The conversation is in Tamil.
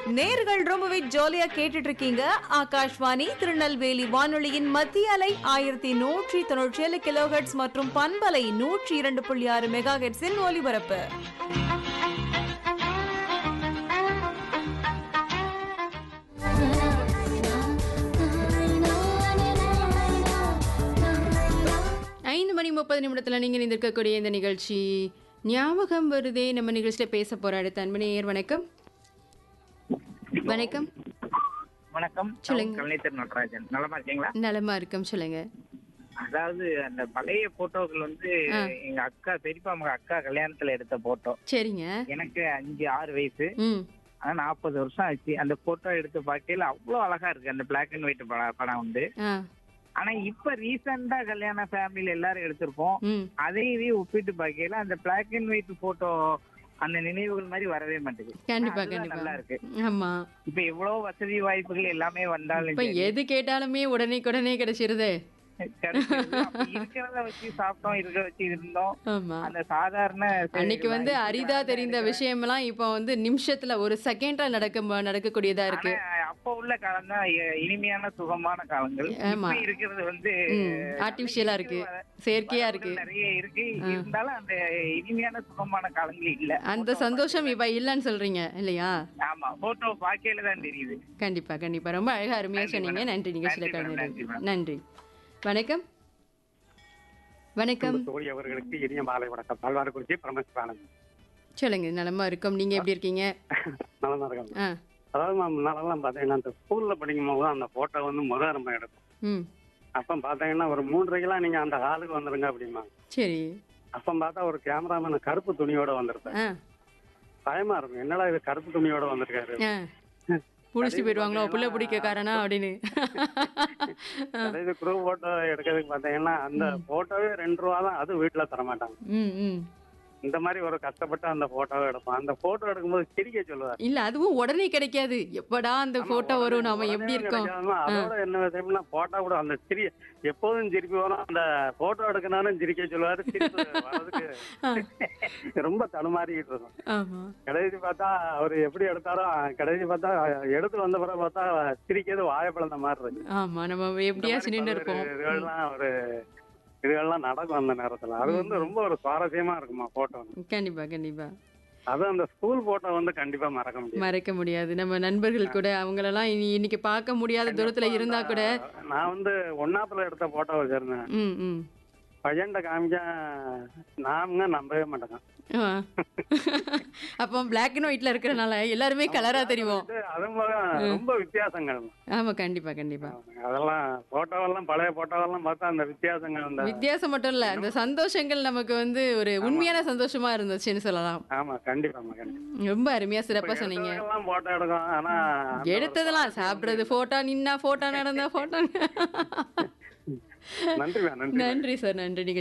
நேர்கள் ரொம்பவே ஜாலியா கேட்டுட்டு இருக்கீங்க ஆகாஷ்வாணி திருநெல்வேலி வானொலியின் மத்திய அலை ஆயிரத்தி நூற்றி தொண்ணூற்றி ஏழு கிலோஹெட்ஸ் மற்றும் பண்பலை நூற்றி இரண்டு புள்ளி ஆறு மெகா ஹெட்ஸின் ஒலிபரப்பு ஐந்து மணி முப்பது நிமிடத்தில் நீங்கள் நிற்கக்கூடிய இந்த நிகழ்ச்சி ஞாபகம் வருதே நம்ம நிகழ்ச்சியில் பேச போற அடுத்த அன்பனையர் வணக்கம் வணக்கம் வணக்கம் சொல்லுங்க. நான் கலைஞர் நடராஜன் நலமா இருக்கீங்களா நலமா இருக்கும் சொல்லுங்க அதாவது அந்த பழைய போட்டோக்கள் வந்து எங்க அக்கா பெரியப்பா மக அக்கா கல்யாணத்துல எடுத்த போட்டோ சரிங்க எனக்கு அஞ்சு ஆறு வயசு ம் ஆனா நாற்பது வருஷம் ஆச்சு அந்த போட்டோ எடுத்து பார்க்கையில அவ்வளவு அழகா இருக்கு அந்த பிளாக் அண்ட் ஒயிட் படம் வந்து ஆ ஆனா இப்ப ரீசெண்டா கல்யாண ஃபேமிலில எல்லாரும் எடுத்திருப்போம் ம் அதையவே ஒப்பிட்டு பார்க்கையில அந்த பிளாக் அண்ட் ஒயிட் போட்டோ அந்த நினைவுகள் மாதிரி வரவே மாட்டேங்குது கண்டிப்பா அதுதான் கண்டிப்பா நல்லா இருக்கு ஆமா இப்ப எவ்வளவு வசதி வாய்ப்புகள் எல்லாமே வந்தாலும் இப்ப சரி. எது கேட்டாலுமே உடனே உடனே கிடைச்சிருது கிடைக்கிறது. அப்ப இருக்கிறத வச்சு சாப்பிட்டோம் இருக்க வச்சு இருந்தோம் ஆமா அந்த சாதாரண அன்னைக்கு வந்து செயல்கள் அரிதா தெரிந்த விஷயமெல்லாம் இப்போ வந்து நிமிஷத்துல ஒரு செகண்ட்ல நடக்க நடக்கக்கூடியதா இருக்கு ஆனா, அப்ப உள்ள காலம் தான் இனிமையான சுகமான காலங்கள் ஆமா. இப்ப இருக்கிறது வந்து ஆர்டிபிஷியலா இருக்கு செயற்கையா இருக்கு நிறைய இருக்கு இருந்தாலும் அந்த இனிமையான சுகமான காலங்கள் இல்ல அந்த சந்தோஷம் இப்ப இல்லைன்னு சொல்றீங்க இல்லையா ஆமா போட்டோ பாக்கையில தான் தெரியுது கண்டிப்பா கண்டிப்பா ரொம்ப அழகா அருமையா சொன்னீங்க நன்றி நிகழ்ச்சியில நன்றி மேடம், நன்றி கலந்து மேடம். நன்றி வணக்கம் வணக்கம் தோழி அவர்களுக்கு இனிய மாலை வணக்கம் பல்வாரக்குறிச்சி பரமசிவானந்த் சொல்லுங்க நலமா இருக்கோம் நீங்க எப்படி இருக்கீங்க நல்லா இருக்காங்க ஆ அதாவது நம்ம முன்னாலெல்லாம் பார்த்தீங்கன்னா அந்த ஸ்கூல்ல படிக்கும் போது அந்த போட்டோ வந்து முதல் நம்ம எடுப்போம் ம் அப்போ பார்த்தீங்கன்னா ஒரு மூன்றரைக்கெல்லாம் நீங்க அந்த ஹாலுக்கு வந்துருங்க அப்படிமா சரி அப்போ பார்த்தா ஒரு கேமராமேன் கருப்பு துணியோட வந்திருப்பேன் ஆ பயமா இருக்கும் என்னடா இது கருப்பு துணியோட வந்திருக்காரு ஆ புடிச்சிட்டு போயிடுவாங்களோ புள்ள பிடிக்க காரணா அப்படின்னு அதே இது குரூப் போட்டோ எடுக்கிறதுக்கு பார்த்தீங்கன்னா அந்த போட்டோவே ரெண்டு ரூபா தான் அது வீட்டுல தர மாட்டாங்க ம் ம் இந்த மாதிரி ஒரு கஷ்டப்பட்டு அந்த போட்டோவை எடுப்போம் அந்த போட்டோ எடுக்கும்போது சிரிக்க சொல்லுவார் இல்ல அதுவும் உடனே கிடைக்காது எப்படா அந்த போட்டோ வரும் நாம எப்படி இருக்கோம் அதோட என்ன விஷயம்னா போட்டோ கூட அந்த சிரி எப்போதும் சிரிப்பு வரும் அந்த போட்டோ எடுக்கனாலும் சிரிக்க சொல்லுவாரு சிரிப்பு வர்றதுக்கு ரொம்ப தடுமாறிக்கிட்டு இருக்கும் ஆமா கடைசி பார்த்தா அவர் எப்படி எடுத்தாரோ கடைசி பார்த்தா எடுத்து வந்த பிறகு பார்த்தா சிரிக்கிறது வாழைப்பழந்த மாதிரி இருக்கு ஆமா நம்ம எப்படியா இந்த மாதிரி நின்று பல்வேறு இருப்போம் இதுகள்லாம் ஒரு இதுகள்லாம் நடக்கும் அந்த நேரத்துல அது வந்து ரொம்ப ஒரு சுவாரஸ்யமா இருக்குமா போட்டோ கண்டிப்பா கண்டிப்பா அது அந்த ஸ்கூல் போட்டோ வந்து கண்டிப்பா மறக்க முடியாது மறைக்க முடியாது நம்ம நண்பர்கள் கூட அவங்களெல்லாம் இனி இன்னைக்கு பார்க்க முடியாத தூரத்துல இருந்தா கூட நான் வந்து ஒன்னாப்புல எடுத்த போட்டோ வச்சிருந்தேன் ம் ம் பையன்கிட்ட காமிக்க நாமங்க நம்பவே மாட்டேங்க ஆ. அப்போ பிளாக் அண்ட் ஒயிட்ல இருக்கிறனால எல்லாருமே கலரா தெரியும் இது அது போக ரொம்ப வித்தியாசங்கள் ஆமா கண்டிப்பா கண்டிப்பா அதெல்லாம் போட்டோவெல்லாம் பழைய போட்டோவெல்லாம் பார்த்தா அந்த வித்தியாசங்கள் அந்த வித்தியாசம் மட்டும் இல்ல அந்த சந்தோஷங்கள் நமக்கு வந்து ஒரு உண்மையான சந்தோஷமா இருந்துச்சுன்னு சொல்லலாம் ஆமா கண்டிப்பாமா கண்டிப்பா ரொம்ப அருமையா சிறப்பா சொன்னீங்க எல்லாம் போட்டோ எடுக்கும் ஆனா எடுத்ததெல்லாம் சாப்பிடுறது போட்டோ நின்னா போட்டோ நடந்தா போட்டோ நன்றி நன்றி நன்றி சார் நன்றி நீங்க